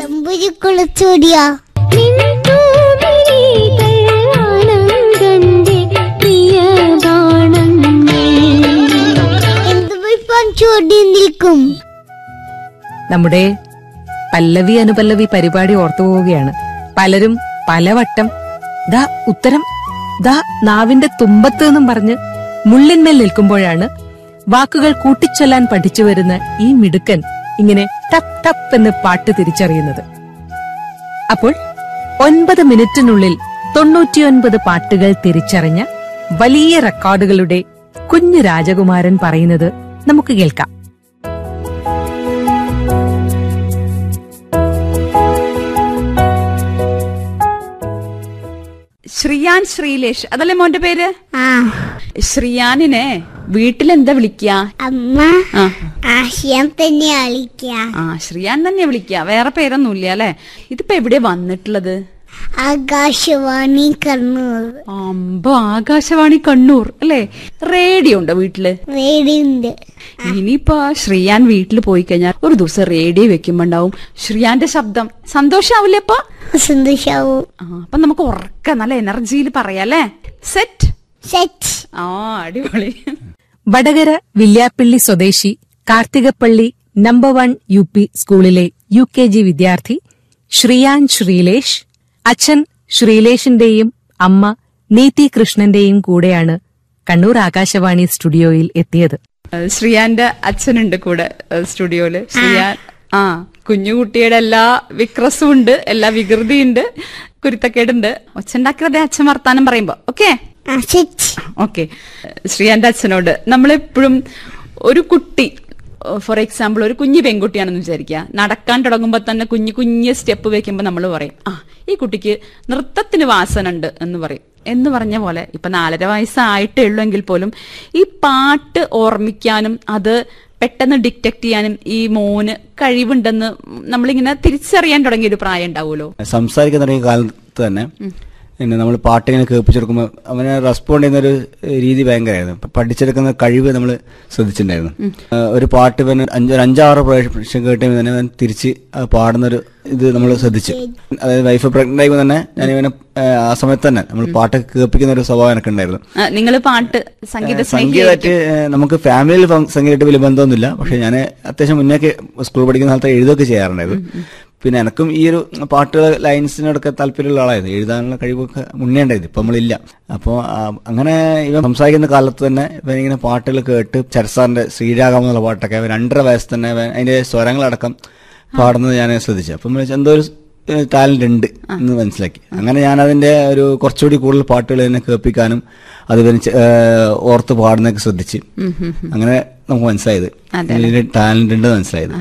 അമ്പുരി കുളച്ചൂടിയാ എന്ത് പോയി ചൂടി നിൽക്കും നമ്മുടെ പല്ലവി അനുപല്ലവി പരിപാടി ഓർത്തു പോവുകയാണ് പലരും പലവട്ടം ദാ ഉത്തരം ദാ നാവിന്റെ തുമ്പത്ത് എന്നും പറഞ്ഞ് മുള്ളിന്മേൽ നിൽക്കുമ്പോഴാണ് വാക്കുകൾ കൂട്ടിച്ചൊല്ലാൻ പഠിച്ചു വരുന്ന ഈ മിടുക്കൻ ഇങ്ങനെ ടപ് ടപ്പ് എന്ന് പാട്ട് തിരിച്ചറിയുന്നത് അപ്പോൾ ഒൻപത് മിനിറ്റിനുള്ളിൽ തൊണ്ണൂറ്റിയൊൻപത് പാട്ടുകൾ തിരിച്ചറിഞ്ഞ വലിയ റെക്കോർഡുകളുടെ കുഞ്ഞു രാജകുമാരൻ പറയുന്നത് നമുക്ക് കേൾക്കാം ശ്രീയാൻ ശ്രീലേഷ് അതല്ലേ മോന്റെ പേര് ആ ശ്രീയാനിനെ വീട്ടിലെന്താ വിളിക്ക അമ്മ ആ ആശയം തന്നെ അളിക്ക ആ ശ്രീയാൻ തന്നെ വിളിക്ക വേറെ പേരൊന്നുമില്ല അല്ലെ ഇതിപ്പോ എവിടെയാ വന്നിട്ടുള്ളത് ആകാശവാണി കണ്ണൂർ അമ്പോ ആകാശവാണി കണ്ണൂർ അല്ലേ റേഡിയോ ഉണ്ടോ വീട്ടില് റേഡിയുണ്ട് ഇനിയിപ്പോ ശ്രീയാൻ വീട്ടിൽ പോയി കഴിഞ്ഞാൽ ഒരു ദിവസം റേഡിയോ വെക്കുമ്പോ ഉണ്ടാവും ശ്രീയാന്റെ ശബ്ദം സന്തോഷാവില്ലേ അപ്പൊ സന്തോഷാവും ആ അപ്പൊ നമുക്ക് ഉറക്ക നല്ല എനർജിയിൽ പറയാല്ലേ സെറ്റ് സെറ്റ് ആ അടിപൊളി വടകര വില്യാപ്പിള്ളി സ്വദേശി Karthikappally number one U P സ്കൂളിലെ യു കെ ജി വിദ്യാർത്ഥി ശ്രീയാൻ ശ്രീലേഷ് അച്ഛൻ ശ്രീലേഷിന്റെയും അമ്മ നീതി കൃഷ്ണന്റെയും കൂടെയാണ് കണ്ണൂർ ആകാശവാണി സ്റ്റുഡിയോയിൽ എത്തിയത് ഏഹ് ശ്രീയാന്റെ അച്ഛനുണ്ട് കൂടെ ഏഹ് സ്റ്റുഡിയോയില് ശ്രീയാൻ ആ കുഞ്ഞുകുട്ടിയുടെ എല്ലാ വിക്രസും ഉണ്ട് എല്ലാ വികൃതിയുണ്ട് കുരുത്തക്കേടുണ്ട് ഒച്ചുണ്ടാക്കിയതേ അച്ഛൻ വർത്താനം പറയുമ്പോ ഓക്കെ ആ സെറ്റ് ഓക്കെ ശ്രീയാന്റെ അച്ഛനോട് നമ്മളെപ്പോഴും ഒരു കുട്ടി ഫോർ എക്സാമ്പിൾ ഒരു കുഞ്ഞു പെൺകുട്ടിയാണെന്ന് വിചാരിക്കുക നടക്കാൻ തുടങ്ങുമ്പോൾ തന്നെ കുഞ്ഞു കുഞ്ഞു സ്റ്റെപ്പ് വെക്കുമ്പോൾ നമ്മൾ പറയും ആ ഈ കുട്ടിക്ക് നൃത്തത്തിന് വാസന ഉണ്ട് എന്ന് പറയും എന്ന് പറഞ്ഞ പോലെ ഇപ്പൊ നാലര വയസ്സായിട്ടേ ഉള്ളൂ എങ്കിൽ പോലും ഈ പാട്ട് ഓർമ്മിക്കാനും അത് പെട്ടെന്ന് ഡിറ്റക്ട് ചെയ്യാനും ഈ മോന് കഴിവുണ്ടെന്ന് നമ്മളിങ്ങനെ തിരിച്ചറിയാൻ തുടങ്ങിയ ഒരു പ്രായം ഉണ്ടാവുമല്ലോ സംസാരിക്കാൻ തുടങ്ങിയ കാലത്ത് തന്നെ പിന്നെ നമ്മൾ പാട്ടിങ്ങനെ കേൾപ്പിച്ചെടുക്കുമ്പോൾ അവനെ റെസ്പോണ്ട് ചെയ്യുന്ന ഒരു രീതി ഭയങ്കരമായിരുന്നു ഇപ്പൊ പഠിച്ചെടുക്കുന്ന കഴിവ് നമ്മൾ ശ്രദ്ധിച്ചിട്ടുണ്ടായിരുന്നു ആ, ഒരു പാട്ട് ഇവന് അഞ്ച് ഒരു അഞ്ചാറ് പ്രാവശ്യം കേട്ട് കഴിയുമ്പോൾ തന്നെ അവൻ തിരിച്ച് അത് പാടുന്നൊരു ഇത് നമ്മൾ ശ്രദ്ധിച്ചു അതായത് വൈഫ് പ്രഗ്നന്റ് ആയി തന്നെ ഞാൻ ഇവനെ ആ, ആ സമയത്ത് തന്നെ നമ്മൾ പാട്ട് കേൾപ്പിക്കുന്ന ഒരു സ്വഭാവം എനിക്ക് ഉണ്ടായിരുന്നു നിങ്ങൾ പാട്ട് സംഗീത സംഗീതമായിട്ട് ഏഹ്, നമുക്ക് ഫാമിലിയിൽ ഫം- സംഗീതമായിട്ട് വലിയ ബന്ധമൊന്നുമില്ല പക്ഷെ ഞാൻ അത്യാവശ്യം മുന്നേക്ക് സ്കൂൾ പഠിക്കുന്ന കാലത്ത് എഴുതൊക്കെ ചെയ്യാറുണ്ടായിരുന്നു പിന്നെ എനക്കും ഈ ഒരു പാട്ടുകൾ ലൈൻസിനോടൊക്കെ താല്പര്യമുള്ള ആളായിരുന്നു എഴുതാനുള്ള കഴിവൊക്കെ മുന്നേ ഉണ്ടായത് ഇപ്പൊ നമ്മളില്ല അപ്പോൾ അങ്ങനെ ഇവൻ സംസാരിക്കുന്ന കാലത്ത് തന്നെ ഇവൻ ഇങ്ങനെ പാട്ടുകൾ കേട്ട് ചരസാറിന്റെ ശ്രീരാഗം എന്നുള്ള പാട്ടൊക്കെ അവൻ രണ്ടര വയസ്സ് തന്നെ അവൻ അതിന്റെ സ്വരങ്ങളടക്കം പാടുന്നത് ഞാൻ ശ്രദ്ധിച്ചു അപ്പം നമ്മൾ എന്തോ ഒരു ടാലന്റ് ഉണ്ട് എന്ന് മനസ്സിലാക്കി അങ്ങനെ ഞാൻ അതിന്റെ ഒരു കുറച്ചുകൂടി കൂടുതൽ പാട്ടുകൾ തന്നെ കേൾപ്പിക്കാനും അത് ഇവന് ചെ- ഏഹ് ഓർത്ത് പാടുന്നൊക്കെ ശ്രദ്ധിച്ച് അങ്ങനെ നമുക്ക് മനസ്സിലായത് ഇതിന് ടാലന്റ് ഉണ്ട് മനസ്സിലായത്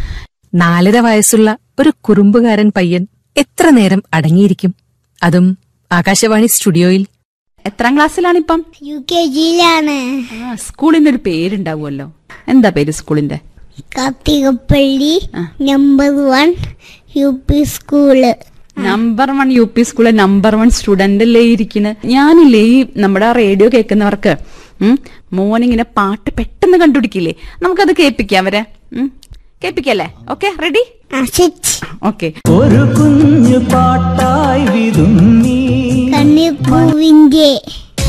നാലര വയസ്സുള്ള ഒരു കുറുമ്പുകാരൻ പയ്യൻ എത്ര നേരം അടങ്ങിയിരിക്കും അതും ആകാശവാണി സ്റ്റുഡിയോയിൽ എത്രാം ക്ലാസ്സിലാണിപ്പം യു കെ ജിയിലാണ് ആ സ്കൂളിന്റെ ഒരു പേരുണ്ടാവുമല്ലോ എന്താ പേര് സ്കൂളിന്റെ Karthikappally number one U P school number one U P സ്കൂളിലെ നമ്പർ വൺ സ്റ്റുഡന്റ് അല്ലേ ഇരിക്കുന്നത് ഞാനില്ലേ ഈ നമ്മുടെ റേഡിയോ കേൾക്കുന്നവർക്ക് ഉം, മോനിങ്ങനെ പാട്ട് പെട്ടെന്ന് കണ്ടുപിടിക്കില്ലേ നമുക്കത് കേൾപ്പിക്കാം അവരെ ഉം, കേൾപ്പിക്കല്ലേ ഓക്കെ റെഡി ആ സെറ്റ് ഓക്കെ ഒരു കുഞ്ഞു പാട്ടായി വിതുങ്ങി കണ്ണിപ്പൂവിന്റെ